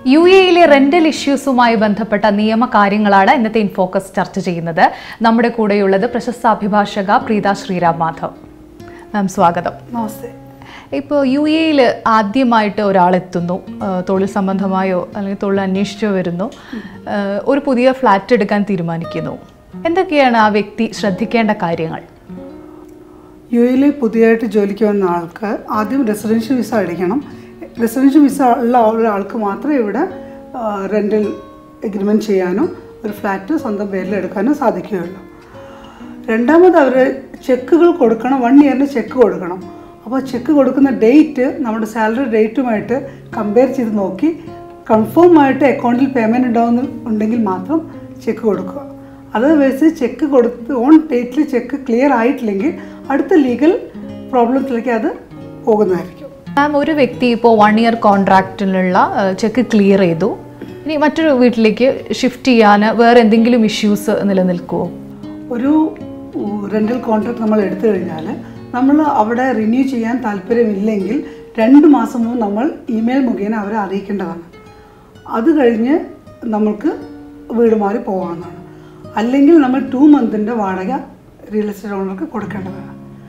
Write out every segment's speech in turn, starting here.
U എയിലെ rental ഇഷ്യൂസുമായി ബന്ധപ്പെട്ട നിയമകാര്യങ്ങളാണ് ഇന്നത്തെ ഇൻഫോക്കസ് ചർച്ച ചെയ്യുന്നത് നമ്മുടെ കൂടെയുള്ളത് പ്രശസ്ത അഭിഭാഷക പ്രീത ശ്രീരാം മാധവ് മാം സ്വാഗതം നമസ്തേ ഇപ്പോൾ യു എയിൽ ആദ്യമായിട്ട് ഒരാളെത്തുന്നു ആ, തൊഴിൽ സംബന്ധമായോ അല്ലെങ്കിൽ തൊഴിൽ അന്വേഷിച്ചോ വരുന്നു ആ, ഒരു പുതിയ ഫ്ലാറ്റ് എടുക്കാൻ തീരുമാനിക്കുന്നു എന്തൊക്കെയാണ് ആ വ്യക്തി ശ്രദ്ധിക്കേണ്ട കാര്യങ്ങൾ യു എയിൽ പുതിയതായിട്ട് ജോലിക്ക് വന്ന ആൾക്ക് ആദ്യം റെസിഡൻഷ്യൽ വിസ അടിക്കണം റെസിഡൻഷ്യൽ വിസ ഉള്ള ഒരാൾക്ക് മാത്രമേ ഇവിടെ റെൻ്റൽ എഗ്രിമെൻറ്റ് ചെയ്യാനോ ഒരു ഫ്ലാറ്റ് സ്വന്തം പേരിൽ എടുക്കാനോ സാധിക്കുകയുള്ളൂ രണ്ടാമത് അവർ ചെക്കുകൾ കൊടുക്കണം വൺ ഇയറിന് ചെക്ക് കൊടുക്കണം അപ്പോൾ ചെക്ക് കൊടുക്കുന്ന ഡേറ്റ് നമ്മുടെ സാലറി ഡേറ്റുമായിട്ട് കമ്പയർ ചെയ്ത് നോക്കി കൺഫേം ആയിട്ട് അക്കൗണ്ടിൽ പേയ്മെൻറ്റ് ഉണ്ടാവുന്ന ഉണ്ടെങ്കിൽ മാത്രം ചെക്ക് കൊടുക്കുക അത് വെച്ച് ചെക്ക് കൊടുത്ത് ഓൺ ഡേറ്റിൽ ചെക്ക് ക്ലിയർ ആയിട്ടില്ലെങ്കിൽ അടുത്ത ലീഗൽ പ്രോബ്ലത്തിലേക്ക് അത് പോകുന്നതായിരിക്കും മാം ഒരു വ്യക്തി ഇപ്പോൾ വൺ ഇയർ കോൺട്രാക്റ്റിനുള്ള ചെക്ക് ക്ലിയർ ചെയ്തു ഇനി മറ്റൊരു വീട്ടിലേക്ക് ഷിഫ്റ്റ് ചെയ്യാൻ വേറെ എന്തെങ്കിലും ഇഷ്യൂസ് നിലനിൽക്കുമോ ഒരു റെൻ്റൽ കോൺട്രാക്ട് നമ്മൾ എടുത്തു കഴിഞ്ഞാൽ നമ്മൾ അവിടെ റിന്യൂ ചെയ്യാൻ താല്പര്യമില്ലെങ്കിൽ രണ്ട് മാസം മുമ്പ് നമ്മൾ ഇമെയിൽ മുഖേന അവരെ അറിയിക്കേണ്ടതാണ് അത് കഴിഞ്ഞ് നമ്മൾക്ക് വീട് മാറി പോകാവുന്നതാണ് അല്ലെങ്കിൽ നമ്മൾ ടു മന്തിൻ്റെ വാടക റിയൽ എസ്റ്റേറ്റ് ഓണർക്ക് കൊടുക്കേണ്ടതാണ്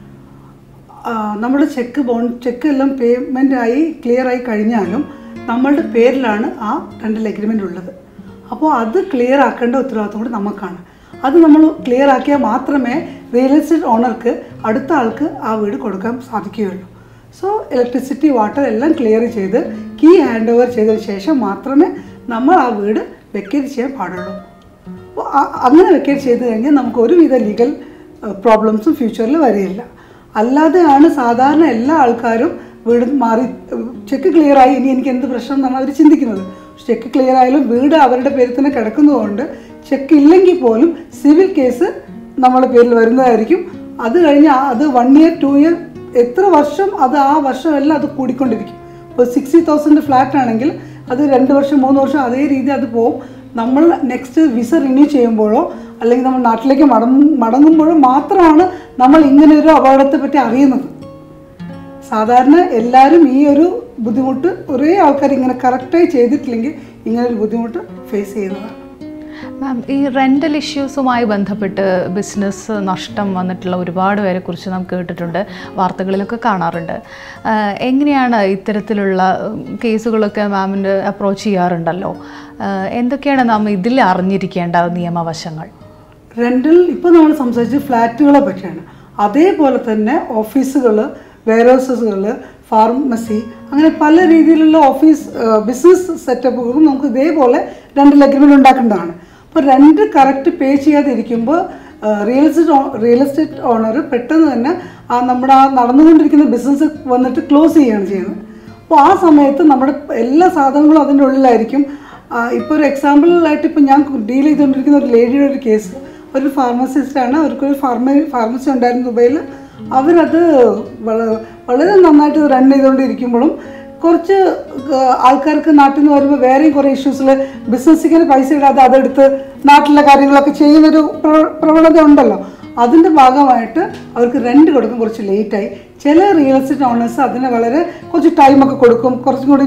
ആ, നമ്മുടെ ചെക്ക് ബോണ്ട് ചെക്ക് എല്ലാം പേയ്മെൻ്റ് ആയി ക്ലിയർ ആയി കഴിഞ്ഞാലും നമ്മളുടെ പേരിലാണ് ആ റെൻ്റൽ എഗ്രിമെൻ്റ് ഉള്ളത് അപ്പോൾ അത് ക്ലിയർ ആക്കേണ്ട ഉത്തരവാദിത്വം കൂടി നമുക്കാണ് അത് നമ്മൾ ക്ലിയർ ആക്കിയാൽ മാത്രമേ റിയൽ എസ്റ്റേറ്റ് ഓണർക്ക് അടുത്ത ആൾക്ക് ആ വീട് കൊടുക്കാൻ സാധിക്കുകയുള്ളൂ സോ ഇലക്ട്രിസിറ്റി വാട്ടർ എല്ലാം ക്ലിയർ ചെയ്ത് കീ ഹാൻഡ് ഓവർ ചെയ്തതിന് ശേഷം മാത്രമേ നമ്മൾ ആ വീട് വെക്കേറ്റ് ചെയ്യാൻ പാടുള്ളൂ അപ്പോൾ ആ- അങ്ങനെ വെക്കേറ്റ് ചെയ്ത് കഴിഞ്ഞാൽ നമുക്ക് ഒരുവിധ ലീഗൽ പ്രോബ്ലംസും ഫ്യൂച്ചറിൽ വരികയില്ല അല്ലാതെയാണ് സാധാരണ എല്ലാ ആൾക്കാരും വീട് മാറി ചെക്ക് ക്ലിയർ ആയി ഇനി എനിക്ക് എന്ത് പ്രശ്നം എന്നാണ് അവർ ചിന്തിക്കുന്നത് ചെക്ക് ക്ലിയർ ആയാലും വീട് അവരുടെ പേരിൽ തന്നെ കിടക്കുന്നതുകൊണ്ട് ചെക്ക് ഇല്ലെങ്കിൽ പോലും സിവിൽ കേസ് നമ്മുടെ പേരിൽ വരുന്നതായിരിക്കും അത് കഴിഞ്ഞ് ആ- അത് വൺ ഇയർ ടു ഇയർ എത്ര വർഷം അത് ആ വർഷമെല്ലാം അത് കൂടിക്കൊണ്ടിരിക്കും ഇപ്പോൾ സിക്സ്റ്റി തൗസൻഡ് ഫ്ലാറ്റ് ആണെങ്കിൽ അത് രണ്ട് വർഷം മൂന്ന് വർഷം അതേ രീതി അത് പോവും നമ്മൾ നെക്സ്റ്റ് വിസ റിന്യൂ ചെയ്യുമ്പോഴോ അല്ലെങ്കിൽ നമ്മൾ നാട്ടിലേക്ക് മടങ്ങും മടങ്ങുമ്പോഴോ മാത്രമാണ് നമ്മൾ ഇങ്ങനെ ഒരു അപകടത്തെ പറ്റി അറിയുന്നത് സാധാരണ എല്ലാവരും ഈ ഒരു ബുദ്ധിമുട്ട് ഒരേ ആൾക്കാർ ഇങ്ങനെ കറക്റ്റായി ചെയ്തിട്ടില്ലെങ്കിൽ ഇങ്ങനെ ഒരു ബുദ്ധിമുട്ട് ഫേസ് ചെയ്യുന്നതാണ് മാം ഈ റെൻ്റൽ ഇഷ്യൂസുമായി ബന്ധപ്പെട്ട് ബിസിനസ് നഷ്ടം വന്നിട്ടുള്ള ഒരുപാട് പേരെ കുറിച്ച് നാം കേട്ടിട്ടുണ്ട് വാർത്തകളിലൊക്കെ കാണാറുണ്ട് ആഹ് എങ്ങനെയാണ് ഇത്തരത്തിലുള്ള ഉം, കേസുകളൊക്കെ മാമിൻ്റെ അപ്രോച്ച് ചെയ്യാറുണ്ടല്ലോ ആഹ് എന്തൊക്കെയാണ് നാം ഇതിൽ അറിഞ്ഞിരിക്കേണ്ട നിയമവശങ്ങൾ റെൻ്റൽ ഇപ്പോൾ നമ്മൾ സംസാരിച്ചത് ഫ്ലാറ്റുകളെ പറ്റിയാണ് അതേപോലെ തന്നെ ഓഫീസുകൾ വെയർഹൗസസുകൾ ഫാർമസി അങ്ങനെ പല രീതിയിലുള്ള ഓഫീസ് ബിസിനസ് സെറ്റപ്പുകളും നമുക്ക് ഇതേപോലെ റെൻ്റൽ അഗ്രിമെൻ്റ് ഉണ്ടാക്കേണ്ടതാണ് അപ്പോൾ രണ്ട് കറക്റ്റ് പേ ചെയ്യാതെ ഇരിക്കുമ്പോൾ real estate real estate owner പെട്ടെന്ന് തന്നെ ആ നമ്മുടെ ആ നടന്നുകൊണ്ടിരിക്കുന്ന ബിസിനസ് വന്നിട്ട് ക്ലോസ് ചെയ്യുകയാണ് ചെയ്യുന്നത് അപ്പോൾ ആ സമയത്ത് നമ്മുടെ എല്ലാ സാധനങ്ങളും അതിൻ്റെ ഉള്ളിലായിരിക്കും ഇപ്പോൾ ഒരു എക്സാമ്പിളായിട്ട് ഇപ്പോൾ ഞാൻ ഡീൽ ചെയ്തുകൊണ്ടിരിക്കുന്ന ഒരു ലേഡിയുടെ ഒരു കേസ് ഒരു ഫാർമസിസ്റ്റാണ് അവർക്കൊരു ഫാർമ ഫാർമസി ഉണ്ടായിരുന്നു ദുബൈയിൽ അവരത് വള- വളരെ നന്നായിട്ട് റൺ ചെയ്തുകൊണ്ടിരിക്കുമ്പോഴും കുറച്ച് ഗ- ആൾക്കാർക്ക് നാട്ടിൽ നിന്ന് വരുമ്പോൾ വേറെയും കുറേ ഇഷ്യൂസിൽ ബിസിനസ്സിങ്ങനെ പൈസ ഇടാതെ അതെടുത്ത് നാട്ടിലെ കാര്യങ്ങളൊക്കെ ചെയ്യുന്നൊരു പ്ര- പ്രവണത ഉണ്ടല്ലോ അതിൻ്റെ ഭാഗമായിട്ട് അവർക്ക് റെൻറ്റ് കൊടുക്കും കുറച്ച് ലേറ്റായി ചില റിയൽ എസ്റ്റേറ്റ് ഓണേഴ്സ് അതിന് വളരെ കുറച്ച് ടൈമൊക്കെ കൊടുക്കും കുറച്ചും കൂടി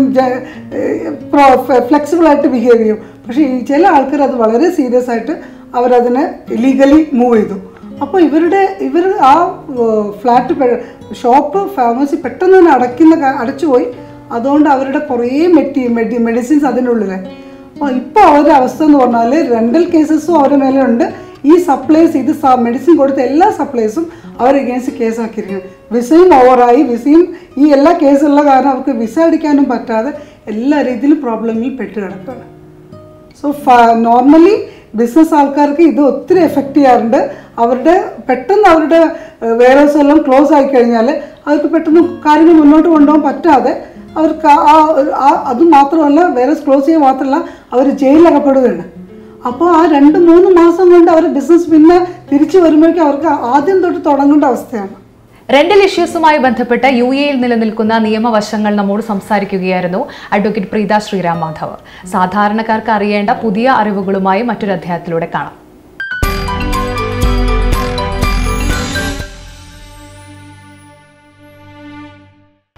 ഫ്ലെക്സിബിൾ ആയിട്ട് ബിഹേവ് ചെയ്യും പക്ഷേ ഈ ചില ആൾക്കാർ അത് വളരെ സീരിയസ് ആയിട്ട് അവരതിനെ ലീഗലി മൂവ് ചെയ്തു അപ്പോൾ ഇവരുടെ ഇവർ ആ ഫ്ലാറ്റ് ഷോപ്പ് ഫാർമസി പെട്ടെന്ന് തന്നെ അടയ്ക്കുന്ന കാ- അടച്ചുപോയി അതുകൊണ്ട് അവരുടെ കുറേ മെറ്റി മെഡി മെഡിസിൻസ് അതിൻ്റെ ഉള്ളിലായി അപ്പോൾ ഇപ്പോൾ അവരുടെ അവസ്ഥ എന്ന് പറഞ്ഞാൽ റെൻ്റൽ കേസസും അവരുടെ മേലെ ഉണ്ട് ഈ സപ്ലൈസ് ഇത് മെഡിസിൻ കൊടുത്ത എല്ലാ സപ്ലൈസും അവർ എഗേൻസ്റ്റ് കേസാക്കിയിരിക്കുന്നത് വിസയും ഓവറായി വിസയും ഈ എല്ലാ കേസുള്ള കാരണം അവർക്ക് വിസ അടിക്കാനും പറ്റാതെ എല്ലാ രീതിയിലും പ്രോബ്ലമിൽ പെട്ട് കിടക്കുകയാണ് സോ നോർമലി ബിസിനസ് ആൾക്കാർക്ക് ഇത് ഒത്തിരി എഫക്റ്റ് ചെയ്യാറുണ്ട് അവരുടെ പെട്ടെന്ന് അവരുടെ വെയർഹൗസ് എല്ലാം ക്ലോസ് ആയി കഴിഞ്ഞാൽ അവർക്ക് പെട്ടെന്ന് കാര്യങ്ങൾ മുന്നോട്ട് കൊണ്ടുപോകാൻ പറ്റാതെ അവർക്ക് ആ- ആ ഒരു- ആ അത് മാത്രമല്ല വെയർഹൗസ് ക്ലോസ് ചെയ്യുക മാത്രമല്ല അവർ ജയിലിൽ അകപ്പെടുകയാണ് അപ്പോൾ ആ രണ്ട് മൂന്ന് മാസം കൊണ്ട് അവർ ബിസിനസ് പിന്നെ തിരിച്ചു വരുമ്പോഴേക്കും അവർക്ക് ആദ്യം തൊട്ട് തുടങ്ങേണ്ട അവസ്ഥയാണ് റെന്റൽ ഇഷ്യൂസുമായി ബന്ധപ്പെട്ട് യു എയിൽ നിലനിൽക്കുന്ന നിയമവശങ്ങൾ നമ്മോട് സംസാരിക്കുകയായിരുന്നു അഡ്വക്കേറ്റ് പ്രീത ശ്രീരാം മാധവ് സാധാരണക്കാർക്ക് അറിയേണ്ട പുതിയ അറിവുകളുമായി മറ്റൊരു അധ്യായത്തിലൂടെ കാണാം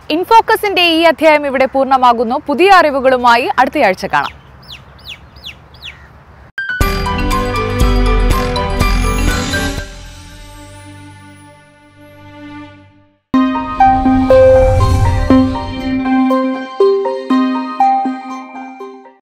ഇൻഫോക്കസിന്റെ ഈ അധ്യായം ഇവിടെ പൂർണ്ണമാകുന്നു പുതിയ അറിവുകളുമായി അടുത്തയാഴ്ച കാണാം